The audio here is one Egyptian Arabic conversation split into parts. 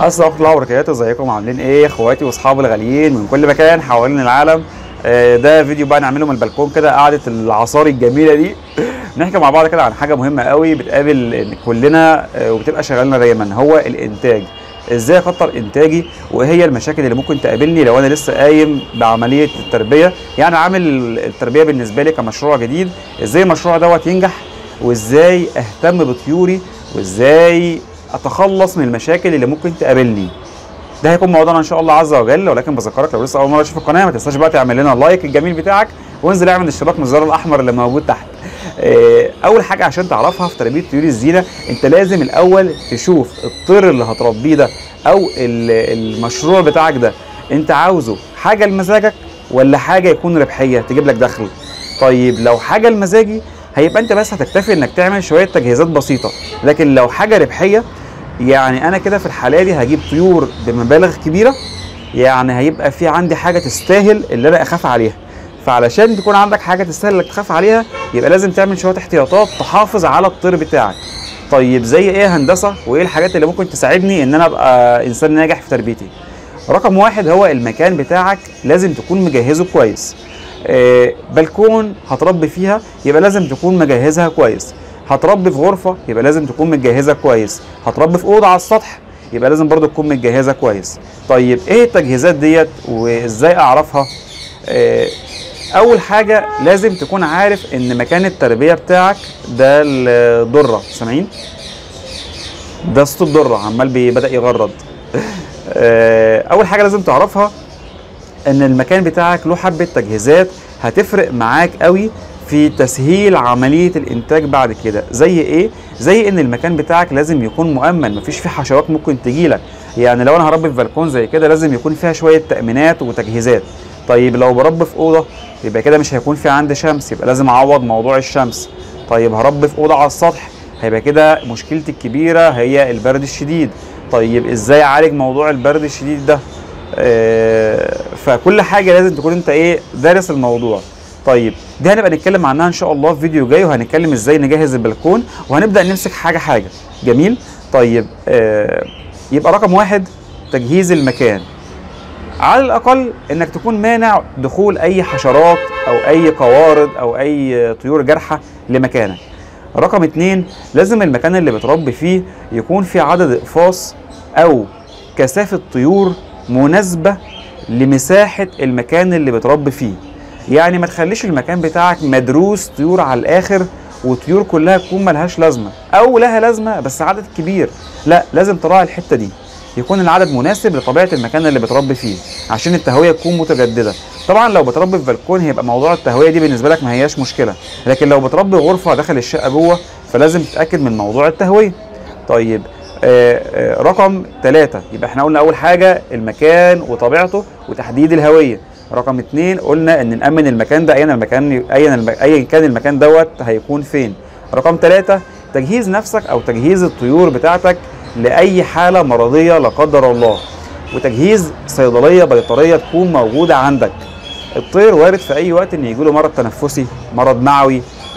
السلام ورحمه الله وبركاته ازيكم عاملين ايه اخواتي واصحابي الغاليين من كل مكان حوالين العالم آه، ده فيديو بقى نعمله من البلكون كده قعده العصاري الجميله دي نحكي مع بعض كده عن حاجه مهمه قوي بتقابل كلنا آه، وبتبقى شغالنا دايما هو الانتاج ازاي اكتر انتاجي وايه هي المشاكل اللي ممكن تقابلني لو انا لسه قايم بعمليه التربيه يعني عامل التربيه بالنسبه لي كمشروع جديد ازاي المشروع دوت ينجح وازاي اهتم بطيوري وازاي اتخلص من المشاكل اللي ممكن تقابلني ده هيكون موضوعنا ان شاء الله عز وجل ولكن بذكرك لو لسه اول مره تشوف القناه ما تنساش بقى تعمل لنا اللايك الجميل بتاعك وانزل اعمل اشتراك من الزر الاحمر اللي موجود تحت آه، اول حاجه عشان تعرفها في تربيه طيور الزينه انت لازم الاول تشوف الطير اللي هتربيه ده او ال- المشروع بتاعك ده انت عاوزه حاجه لمزاجك ولا حاجه يكون ربحيه تجيب لك دخل طيب لو حاجه لمزاجي هيبقى انت بس هتكتفي انك تعمل شويه تجهيزات بسيطه لكن لو حاجه ربحيه يعني انا كده في الحاله دي هجيب طيور بمبالغ كبيره يعني هيبقى في عندي حاجه تستاهل اللي انا اخاف عليها فعلشان تكون عندك حاجه تستاهل انك تخاف عليها يبقى لازم تعمل شويه احتياطات تحافظ على الطير بتاعك طيب زي ايه هندسه وايه الحاجات اللي ممكن تساعدني ان انا ابقى انسان ناجح في تربيتي رقم واحد هو المكان بتاعك لازم تكون مجهزه كويس آه، بلكون هتربي فيها يبقى لازم تكون مجهزها كويس هتربي في غرفه يبقى لازم تكون متجهزه كويس هتربي في اوضه على السطح يبقى لازم برضو تكون متجهزه كويس طيب ايه التجهيزات ديت وازاي اعرفها آه، اول حاجه لازم تكون عارف ان مكان التربيه بتاعك ده الضره سامعين ده صوت الضره عمال بي- بدا يغرد آه، اول حاجه لازم تعرفها ان المكان بتاعك له حبه تجهيزات هتفرق معاك قوي في تسهيل عمليه الانتاج بعد كده زي ايه زي ان المكان بتاعك لازم يكون مؤمن مفيش فيه حشرات ممكن تجيلك يعني لو انا هربي في بلكون زي كده لازم يكون فيها شويه تامينات وتجهيزات طيب لو بربي في اوضه يبقى كده مش هيكون في عندي شمس يبقى لازم اعوض موضوع الشمس طيب هربي في اوضه على السطح هيبقى كده مشكلتي الكبيره هي البرد الشديد طيب ازاي اعالج موضوع البرد الشديد ده آه، فكل حاجه لازم تكون انت ايه دارس الموضوع طيب دي هنبقى نتكلم عنها ان شاء الله في فيديو جاي وهنتكلم ازاي نجهز البلكون وهنبدا نمسك حاجه حاجه جميل طيب آه يبقى رقم واحد تجهيز المكان على الاقل انك تكون مانع دخول اي حشرات او اي قوارض او اي طيور جارحه لمكانك رقم اتنين لازم المكان اللي بتربي فيه يكون في عدد اقفاص او كثافه طيور مناسبه لمساحه المكان اللي بتربي فيه يعني ما تخليش المكان بتاعك مدروس طيور على الاخر وطيور كلها تكون ملهاش لازمه او لها لازمه بس عدد كبير لا لازم تراعي الحته دي يكون العدد مناسب لطبيعه المكان اللي بتربي فيه عشان التهويه تكون متجدده طبعا لو بتربي في بلكون هيبقى موضوع التهويه دي بالنسبه لك ما هياش مشكله لكن لو بتربي غرفه داخل الشقه جوه فلازم تتاكد من موضوع التهويه طيب آه آه رقم ثلاثة يبقى احنا قلنا اول حاجه المكان وطبيعته وتحديد الهويه رقم اتنين قلنا ان نامن المكان ده ايا المكان ايا الم- ايا كان المكان دوت هيكون فين رقم ثلاثة تجهيز نفسك او تجهيز الطيور بتاعتك لاي حاله مرضيه لا قدر الله وتجهيز صيدليه بيطريه تكون موجوده عندك الطير وارد في اي وقت ان يجيله مرض تنفسي مرض معوي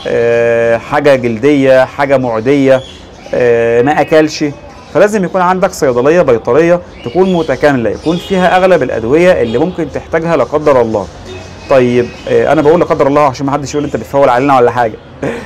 آه، حاجه جلديه حاجه معديه آه، ما اكلش فلازم يكون عندك صيدليه بيطريه تكون متكامله يكون فيها اغلب الادويه اللي ممكن تحتاجها لا قدر الله طيب آه، انا بقول لا قدر الله عشان ما حدش يقول انت بتفول علينا ولا حاجه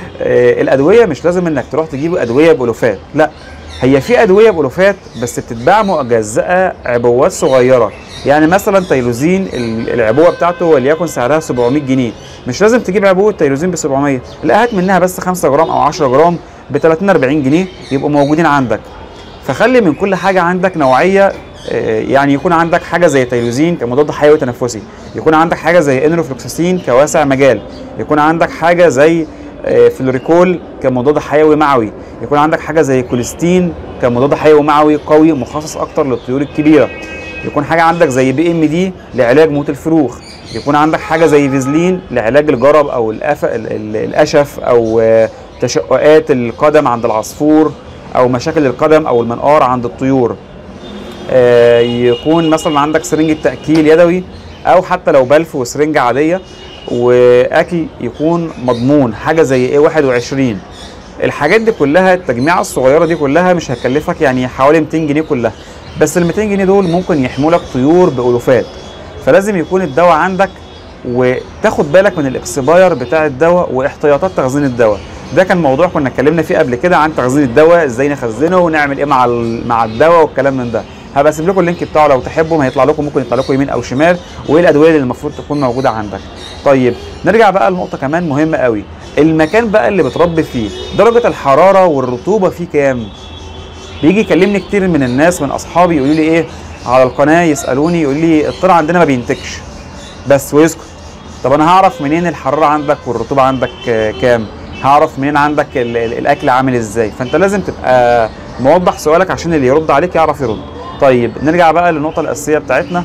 آه، الادويه مش لازم انك تروح تجيب ادويه بالوفات لا هي في ادويه بالوفات بس بتتباع مجزأه عبوات صغيره يعني مثلا تيلوزين ال- العبوه بتاعته وليكن سعرها 700 جنيه مش لازم تجيب عبوه تيلوزين ب 700 لا هات منها بس 5 جرام او 10 جرام ب 30 40 جنيه يبقوا موجودين عندك فخلي من كل حاجه عندك نوعيه آه، يعني يكون عندك حاجه زي تيلوزين كمضاد حيوي تنفسي يكون عندك حاجه زي انروفلوكساسين كواسع مجال يكون عندك حاجه زي آه، فلوريكول كمضاد حيوي معوي يكون عندك حاجه زي كوليستين كمضاد حيوي معوي قوي مخصص اكتر للطيور الكبيره يكون حاجه عندك زي بي ام دي لعلاج موت الفروخ يكون عندك حاجه زي فيزلين لعلاج الجرب او الأف... ال- ال- الاشف او آه، تشققات القدم عند العصفور او مشاكل القدم او المنقار عند الطيور آه، يكون مثلا عندك سرنجة تأكيل يدوي أو حتى لو بلف وسرنجة عادية وأكل يكون مضمون حاجة زي إيه 21 الحاجات دي كلها التجميعة الصغيرة دي كلها مش هتكلفك يعني حوالي 200 جنيه كلها بس ال 200 جنيه دول ممكن يحموا لك طيور بالوفات فلازم يكون الدواء عندك وتاخد بالك من الاكسباير بتاع الدواء واحتياطات تخزين الدواء ده كان موضوع كنا اتكلمنا فيه قبل كده عن تخزين الدواء ازاي نخزنه ونعمل ايه مع مع الدواء والكلام من ده هبقى اسيب لكم اللينك بتاعه لو تحبوا هيطلع لكم ممكن يطلع لكم يمين او شمال وايه الادويه اللي المفروض تكون موجوده عندك طيب نرجع بقى لنقطه كمان مهمه قوي المكان بقى اللي بتربي فيه درجه الحراره والرطوبه فيه كام بيجي يكلمني كتير من الناس من اصحابي يقولوا لي ايه على القناه يسالوني يقولوا لي الطير عندنا ما بينتجش بس ويسكت طب انا هعرف منين الحراره عندك والرطوبه عندك كام هعرف منين عندك الاكل عامل ازاي فانت لازم تبقى موضح سؤالك عشان اللي يرد عليك يعرف يرد طيب نرجع بقى للنقطه الاساسيه بتاعتنا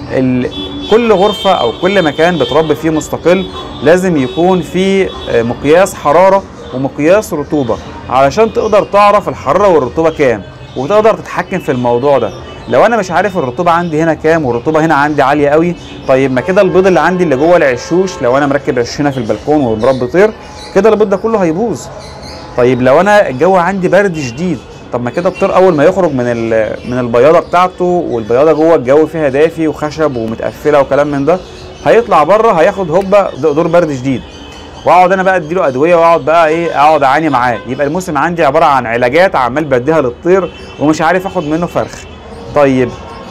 كل غرفه او كل مكان بتربي فيه مستقل لازم يكون فيه مقياس حراره ومقياس رطوبه علشان تقدر تعرف الحراره والرطوبه كام وتقدر تتحكم في الموضوع ده لو انا مش عارف الرطوبه عندي هنا كام والرطوبه هنا عندي عاليه قوي طيب ما كده البيض اللي عندي اللي جوه العشوش لو انا مركب عش هنا في البلكون ومربي طير كده البيض ده كله هيبوظ طيب لو انا الجو عندي برد شديد طب ما كده الطير اول ما يخرج من من البياضه بتاعته والبياضه جوه الجو فيها دافي وخشب ومتقفله وكلام من ده هيطلع بره هياخد هوبا دور برد شديد واقعد انا بقى اديله ادويه واقعد بقى ايه اقعد اعاني معاه يبقى الموسم عندي عباره عن علاجات عمال بديها للطير ومش عارف اخد منه فرخ طيب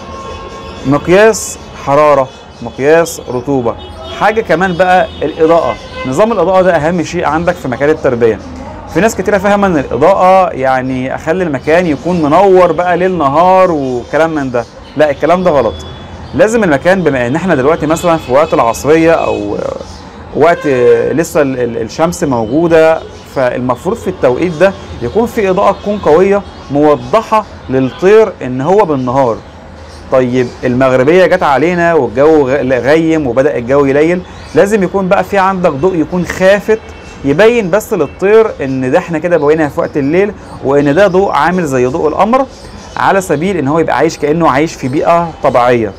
مقياس حراره مقياس رطوبه حاجه كمان بقى الاضاءه نظام الاضاءه ده اهم شيء عندك في مكان التربيه في ناس كتيره فاهمه ان الاضاءه يعني اخلي المكان يكون منور بقى ليل نهار وكلام من ده لا الكلام ده غلط لازم المكان بما ان احنا دلوقتي مثلا في وقت العصريه او وقت لسه الشمس موجوده فالمفروض في التوقيت ده يكون في اضاءه تكون قويه موضحه للطير ان هو بالنهار طيب المغربيه جت علينا والجو غيم وبدا الجو يليل لازم يكون بقى في عندك ضوء يكون خافت يبين بس للطير ان ده احنا كده بقينا في وقت الليل وان ده ضوء عامل زي ضوء القمر على سبيل ان هو يبقى عايش كانه عايش في بيئه طبيعيه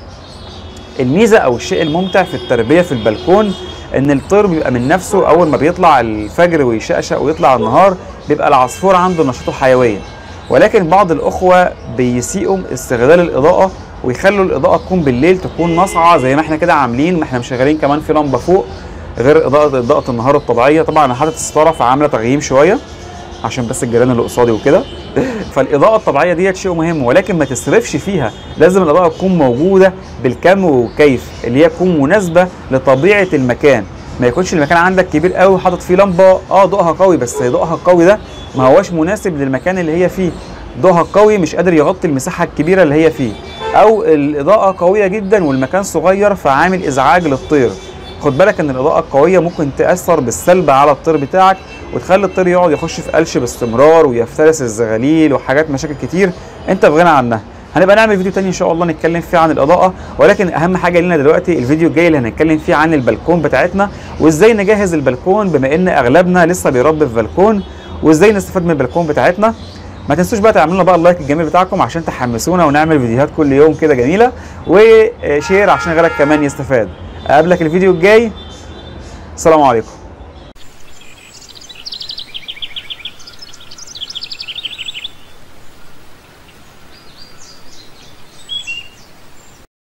الميزه او الشيء الممتع في التربيه في البلكون ان الطير بيبقى من نفسه اول ما بيطلع الفجر ويشقشق ويطلع النهار بيبقى العصفور عنده نشاطه حيويه ولكن بعض الاخوه بيسيئوا استغلال الاضاءه ويخلوا الاضاءه تكون بالليل تكون ناصعه زي ما احنا كده عاملين ما احنا مشغلين كمان في لمبه فوق غير اضاءه اضاءه النهار الطبيعيه طبعا انا حاطط ستاره فعامله تغييم شويه عشان بس الجيران اللي قصادي وكده فالاضاءه الطبيعيه ديت شيء مهم ولكن ما تصرفش فيها لازم الاضاءه تكون موجوده بالكم والكيف اللي هي تكون مناسبه لطبيعه المكان ما يكونش المكان عندك كبير قوي حاطط فيه لمبه اه ضوءها قوي بس ضوءها القوي ده ما هواش مناسب للمكان اللي هي فيه ضوءها القوي مش قادر يغطي المساحه الكبيره اللي هي فيه او الاضاءه قويه جدا والمكان صغير فعامل ازعاج للطير خد بالك ان الاضاءه القويه ممكن تاثر بالسلب على الطير بتاعك وتخلي الطير يقعد يخش في قلش باستمرار ويفترس الزغاليل وحاجات مشاكل كتير انت في غنى عنها هنبقى نعمل فيديو تاني ان شاء الله نتكلم فيه عن الاضاءه ولكن اهم حاجه لنا دلوقتي الفيديو الجاي اللي هنتكلم فيه عن البلكون بتاعتنا وازاي نجهز البلكون بما ان اغلبنا لسه بيربي في بلكون وازاي نستفاد من البلكون بتاعتنا ما تنسوش بقى تعملوا لنا بقى اللايك الجميل بتاعكم عشان تحمسونا ونعمل فيديوهات كل يوم كده جميله وشير عشان غيرك كمان يستفاد اقابلك الفيديو الجاي السلام عليكم